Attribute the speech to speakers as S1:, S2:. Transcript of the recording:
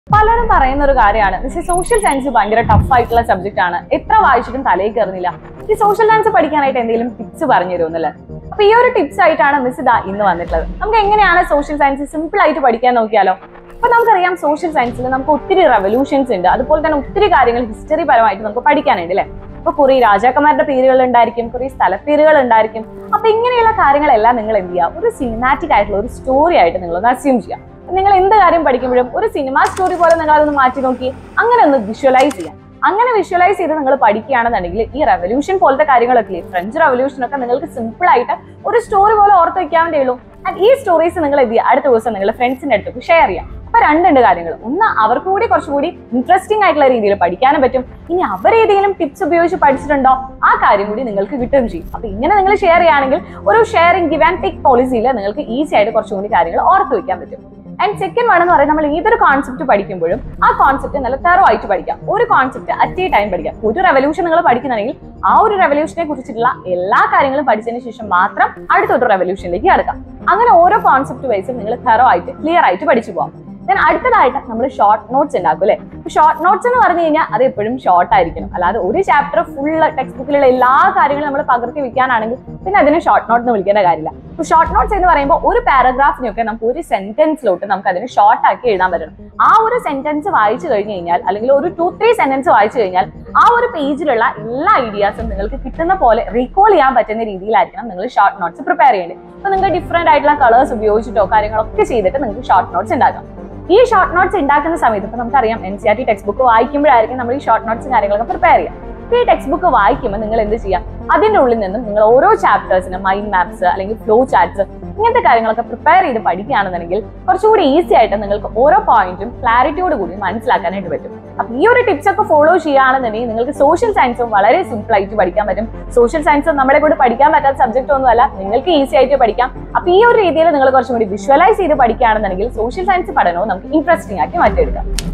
S1: പലരും പറയുന്ന ഒരു കാര്യമാണ് പക്ഷേ സോഷ്യൽ സയൻസ് ഭയങ്കര ടഫ് ആയിട്ടുള്ള സബ്ജക്റ്റ് ആണ് എത്ര വായിച്ചിട്ടും തലയിൽ കയറുന്നില്ല ഈ സോഷ്യൽ സയൻസ് പഠിക്കാനായിട്ട് എന്തെങ്കിലും ടിപ്സ് പറഞ്ഞു തരുമെന്നല്ലേ അപ്പൊ ഈ ഒരു ടിപ്സ് ആയിട്ടാണ് മിസ് ഇതാ ഇന്ന് വന്നിട്ടുള്ളത് നമുക്ക് എങ്ങനെയാണ് സോഷ്യൽ സയൻസ് സിമ്പിൾ ആയിട്ട് പഠിക്കാൻ നോക്കിയാലോ അപ്പൊ നമുക്കറിയാം സോഷ്യൽ സയൻസിൽ നമുക്ക് ഒത്തിരി റെവല്യൂഷൻസ് ഉണ്ട് അതുപോലെ തന്നെ ഒത്തിരി കാര്യങ്ങൾ ഹിസ്റ്ററി പരമായിട്ട് നമുക്ക് പഠിക്കാനുണ്ട് അല്ലേ അപ്പൊ കുറെ രാജാക്കന്മാരുടെ പേരുകൾ ഉണ്ടായിരിക്കും കുറെ സ്ഥലപ്പേരുകൾ ഉണ്ടായിരിക്കും അപ്പൊ ഇങ്ങനെയുള്ള കാര്യങ്ങളെല്ലാം നിങ്ങൾ എന്ത് ചെയ്യുക ഒരു സിനിമാറ്റിക് ആയിട്ടുള്ള ഒരു സ്റ്റോറി ആയിട്ട് നിങ്ങൾ ഒന്ന് അസ്യൂം ചെയ്യാം നിങ്ങൾ എന്ത് കാര്യം പഠിക്കുമ്പോഴും ഒരു സിനിമ സ്റ്റോറി പോലെ നിങ്ങൾ അതൊന്ന് മാറ്റി നോക്കി അങ്ങനെ ഒന്ന് വിഷ്വലൈസ് ചെയ്യാം അങ്ങനെ വിഷ്വലൈസ് ചെയ്ത് നിങ്ങൾ പഠിക്കുകയാണെന്നുണ്ടെങ്കിൽ ഈ റെവല്യൂഷൻ പോലത്തെ കാര്യങ്ങളൊക്കെ ഇല്ലേ, ഫ്രഞ്ച് റെവല്യൂഷൻ ഒക്കെ നിങ്ങൾക്ക് സിമ്പിൾ ആയിട്ട് ഒരു സ്റ്റോറി പോലെ ഓർത്ത് വെക്കാൻ വേണ്ടി ഉള്ളൂ ആൻഡ് ഈ സ്റ്റോറീസ് നിങ്ങൾ എന്ത് ചെയ്യുക അടുത്ത ദിവസം നിങ്ങൾ ഫ്രണ്ട്സിന്റെ അടുത്തേക്ക് ഷെയർ ചെയ്യാം അപ്പൊ രണ്ടുണ്ട് കാര്യങ്ങൾ ഒന്ന് അവർക്ക് കൂടി കുറച്ചുകൂടി ഇൻട്രസ്റ്റിംഗ് ആയിട്ടുള്ള രീതിയിൽ പഠിക്കാനും പറ്റും ഇനി അവർ ഏതെങ്കിലും ടിപ്സ് ഉപയോഗിച്ച് പഠിച്ചിട്ടുണ്ടോ ആ കാര്യം കൂടി നിങ്ങൾക്ക് കിട്ടുകയും ചെയ്യും അപ്പൊ ഇങ്ങനെ നിങ്ങൾ ഷെയർ ചെയ്യുകയാണെങ്കിൽ ഒരു ഷെയറിംഗ് ഗിവ് ആൻഡ് ടേക്ക് പോളിസിയിൽ നിങ്ങൾക്ക് ഈസി ആയിട്ട് കുറച്ചുകൂടി കാര്യങ്ങൾ ഓർത്ത് വെക്കാൻ പറ്റും ആൻഡ് സെക്കൻഡ് വൺ എന്ന് പറയുന്നത് നമ്മൾ ഏതൊരു കോൺസെപ്റ്റ് പഠിക്കുമ്പോഴും ആ കോൺസെപ്റ്റ് നല്ല തെറോ ആയിട്ട് പഠിക്കാം ഒരു കോൺസെപ്റ്റ് അറ്റ് എ ടൈം പഠിക്കാം ഒരു റെവല്യൂഷൻ നിങ്ങൾ പഠിക്കുന്നുണ്ടെങ്കിൽ ആ ഒരു റെവല്യൂഷനെ കുറിച്ചിട്ടുള്ള എല്ലാ കാര്യങ്ങളും പഠിച്ചതിന് ശേഷം മാത്രം അടുത്തൊരു റെവല്യൂഷനിലേക്ക് കടക്കാം അങ്ങനെ ഓരോ കോൺസെപ്റ്റ് വൈസും നിങ്ങൾ തെറോ ആയിട്ട് ക്ലിയർ ആയിട്ട് പഠിച്ചു പോകാം ദെൻ അടുത്തതായിട്ട് നമ്മൾ ഷോർട്ട് നോട്ട്സ് ഉണ്ടാക്കും അല്ലേ ഷോർട്ട് നോട്ട്സ് എന്ന് പറഞ്ഞു കഴിഞ്ഞാൽ അത് എപ്പോഴും ഷോർട്ട് ആയിരിക്കണം അല്ലാതെ ഒരു ചാപ്റ്റർ ഫുൾ ടെക്സ്റ്റ് ബുക്കിലുള്ള എല്ലാ കാര്യങ്ങളും നമ്മൾ പകർത്തി വെക്കാനാണെങ്കിൽ പിന്നെ അതിനെ ഷോർട്ട് നോട്ട് എന്ന് വിളിക്കേണ്ട കാര്യമില്ല ഇപ്പൊ ഷോർട്ട് നോട്ട്സ് എന്ന് പറയുമ്പോൾ ഒരു പാരഗ്രാഫിനൊക്കെ നമുക്ക് ഒരു സെന്റൻസിലോട്ട് നമുക്ക് അതിനെ ഷോർട്ട് ആക്കി എഴുതാൻ പറ്റണം ആ ഒരു സെന്റൻസ് വായിച്ചു കഴിഞ്ഞു കഴിഞ്ഞാൽ അല്ലെങ്കിൽ ഒരു ടു ത്രീ സെന്റൻസ് വായിച്ചു കഴിഞ്ഞാൽ ആ ഒരു പേജിലുള്ള എല്ലാ ഐഡിയാസും നിങ്ങൾക്ക് കിട്ടുന്ന പോലെ റീകോൾ ചെയ്യാൻ പറ്റുന്ന രീതിയിലായിരിക്കണം നിങ്ങൾ ഷോർട്ട് നോട്ട്സ് പ്രിപ്പയർ ചെയ്യേണ്ടത് അപ്പൊ നിങ്ങൾക്ക് ഡിഫറെന്റ് ആയിട്ടുള്ള കളേഴ്സ് ഉപയോഗിച്ചിട്ടോ കാര്യങ്ങളൊക്കെ ചെയ്തിട്ട് നിങ്ങൾക്ക് ഷോർട്ട് നോട്ട്സ് ഉണ്ടാക്കാം ഈ ഷോർട്ട് നോട്ട്സ് ഉണ്ടാക്കുന്ന സമയത്ത് ഇപ്പൊ നമുക്കറിയാം N C R T text book വായിക്കുമ്പോഴായിരിക്കും നമ്മൾ ഈ ഷോർട്ട് നോട്ട്സ് കാര്യങ്ങളൊക്കെ പ്രിപ്പയർ ചെയ്യുക അപ്പൊ ഈ ടെക്സ്റ്റ് ബുക്ക് വായിക്കുമ്പോൾ നിങ്ങൾ എന്ത് ചെയ്യാം അതിന്റെ ഉള്ളിൽ നിന്നും നിങ്ങൾ ഓരോ ചാപ്റ്റേഴ്സിന് മൈൻഡ് മാപ്സ് അല്ലെങ്കിൽ ഫ്ലോ ചാറ്റ്സ് ഇങ്ങനത്തെ കാര്യങ്ങളൊക്കെ പ്രിപ്പയർ ചെയ്ത് പഠിക്കുകയാണെന്നുണ്ടെങ്കിൽ കുറച്ചുകൂടി ഈസി ആയിട്ട് നിങ്ങൾക്ക് ഓരോ പോയിന്റും ക്ലാരിറ്റിയോട് കൂടി മനസ്സിലാക്കാനായിട്ട് പറ്റും അപ്പൊ ഈ ഒരു ടിപ്സ് ഒക്കെ ഫോളോ ചെയ്യുകയാണെന്നുണ്ടെങ്കിൽ നിങ്ങൾക്ക് സോഷ്യൽ സയൻസും വളരെ സിമ്പിൾ ആയിട്ട് പഠിക്കാൻ പറ്റും സോഷ്യൽ സയൻസ് നമ്മളെ കൂടി പഠിക്കാൻ പറ്റാത്ത സബ്ജക്റ്റ് ഒന്നുമല്ല നിങ്ങൾക്ക് ഈസി ആയിട്ട് പഠിക്കാം അപ്പൊ ഈ ഒരു രീതിയിൽ നിങ്ങൾ കുറച്ചും കൂടി വിഷ്വലൈസ് ചെയ്ത് പഠിക്കുകയാണെന്നുണ്ടെങ്കിൽ സോഷ്യൽ സയൻസ് പഠനവും നമുക്ക് ഇൻട്രസ്റ്റിംഗ് ആക്കി മാറ്റിയെടുക്കാം